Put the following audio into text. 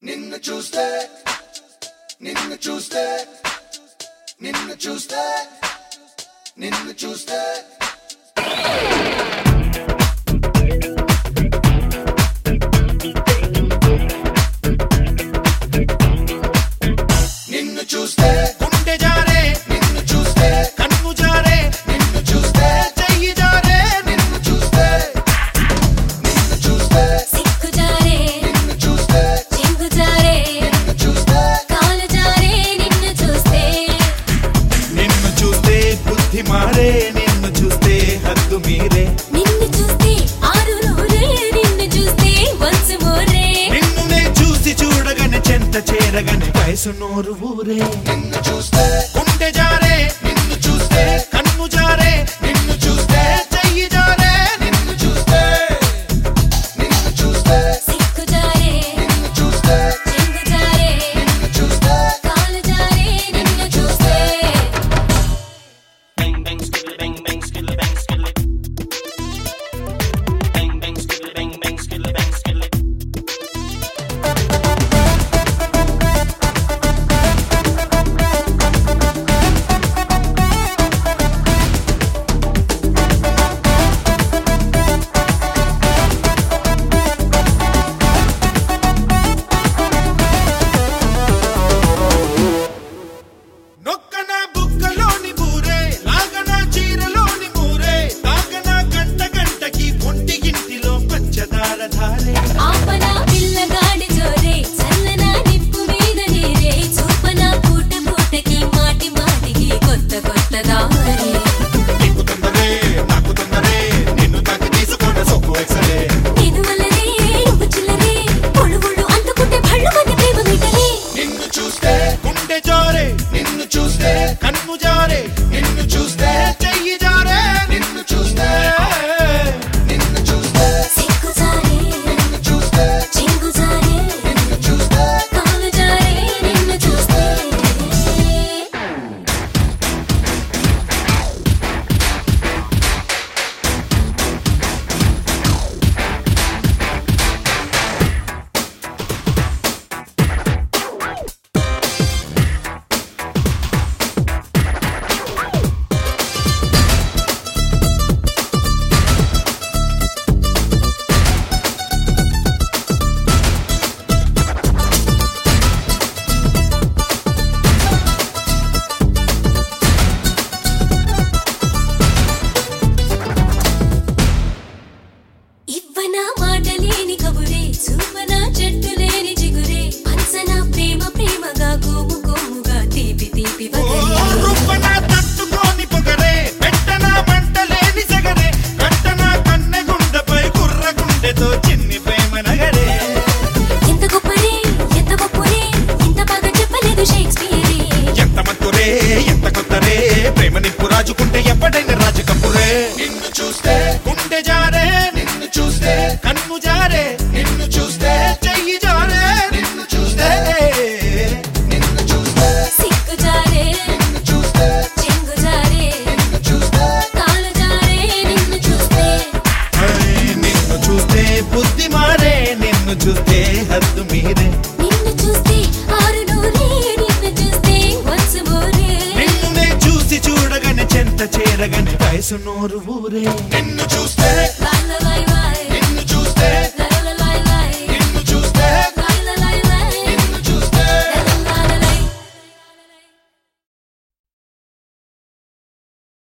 నిన్ను చూస్తే నిన్ను చూస్తే నిన్ను చూస్తే నిన్ను చూస్తే నిన్ను చూస్తే గుండె జారే నిన్ను చూస్తే కన్ను జారే నిన్ను చూస్తే చెయ్యి జారే నిన్ను చూస్తే నిన్ను చూస్తే సిక్కు జారే నిన్ను చూస్తే చెంగు జారే నిన్ను చూస్తే కాలు జారే నిన్ను చూస్తే నిన్ను చూస్తే బుద్ధి మారే నిన్ను చూస్తే హద్దు మీరే నిన్ను చూస్తే ఆరు నూరే నిన్ను చూస్తే వన్స్ మోరే నిన్ను నే చూసి చూడగానే చెంత చేరగానే వయసు నోరు ఊరే నిన్ను చూస్తే గుండె జారే నిన్ను చూస్తే కన్ను జారే నిన్ను చూస్తే చెయ్యి జారే నిన్ను చూస్తే నిన్ను చూస్తే సిక్కు జారే నిన్ను చూస్తే చెంగు జారే నిన్ను చూస్తే కాలు జారే నిన్ను చూస్తే Bang bang skittle bang bang skittle bang skittle. Bang bang skittle bang bang skittle bang skittle. నొక్కన బుక్కలోని బూరే లాగన చీరలోని మూరే తాగన గంట గంటకి ఒంటి గింటిలో పంచదార ధారే ఆపన పిల్లగాడి జోరే చల్లన నిప్పు మీద నీరే చూపన పూట పూటకి మాటి మాటికి కొత్త కొత్త దారి నీకు తొందరే నాకు తొందరే నిన్ను తాకి తీసుకున్న సొక్కు ఎక్సలే నినువలనే నువ్వు చిల్లరే ఒళ్ళు ఒళ్ళు అందుకుంటే భళ్ళు మంది ప్రేమ మీటలే నిన్ను చూస్తే గుండె జారే నిన్ను చూస్తే కన్ను జారే నిన్ను చూస్తే చెయ్యి జారే నిన్ను చూస్తే నిన్ను చూస్తే సిక్కు జారే నిన్ను చూస్తే చెంగు జారే నిన్ను చూస్తే కాలు జారే నిన్ను చూస్తే ఇవ్వన మాట లేని కబురే చూపన చెట్టు లేని చిగురే పంచన ప్రేమ ప్రేమగా కోము కోముగా తీపి తీపి వగరే రుబ్బన తట్టుకోని పొగరే పెట్టన మంటలేని సగరే కట్టన కన్నె గుండెపై కుర్ర గుండెతో చిన్ని ప్రేమ నగరే ఎంత గొప్పరే ఎంత గొప్పరే ఇంత బాగా చెప్పలేదు షేక్స్పియరే ఎంత మత్తురే ఎంత కొత్తరే ప్రేమ నిప్పు రాజుకుంటే ఎప్పటైనా రాజు కప్పురే నిన్ను చూస్తే గుండె జారే నిన్ను చూస్తే కన్ను జారే నిన్ను చూస్తే చెయ్యి జారే నిన్ను చూస్తే నిన్ను చూస్తే సిక్కు జారే నిన్ను చూస్తే చెంగు జారే నిన్ను చూస్తే కాలు జారే నిన్ను చూస్తే ఐ, నిన్ను చూస్తే బుద్ధి మారే నిన్ను చూస్తే హద్దు మీరే నిన్ను చూస్తే ఆరు నూరే నిన్ను చూస్తే వన్స్ మోరే నిన్ను నే చూసి చూడగానే చెంత చేరగానే వయసు నోరు ఊరే నిన్ను చూస్తే బాయ్ బాయ్ బాయ్ నిన్ను చూస్తే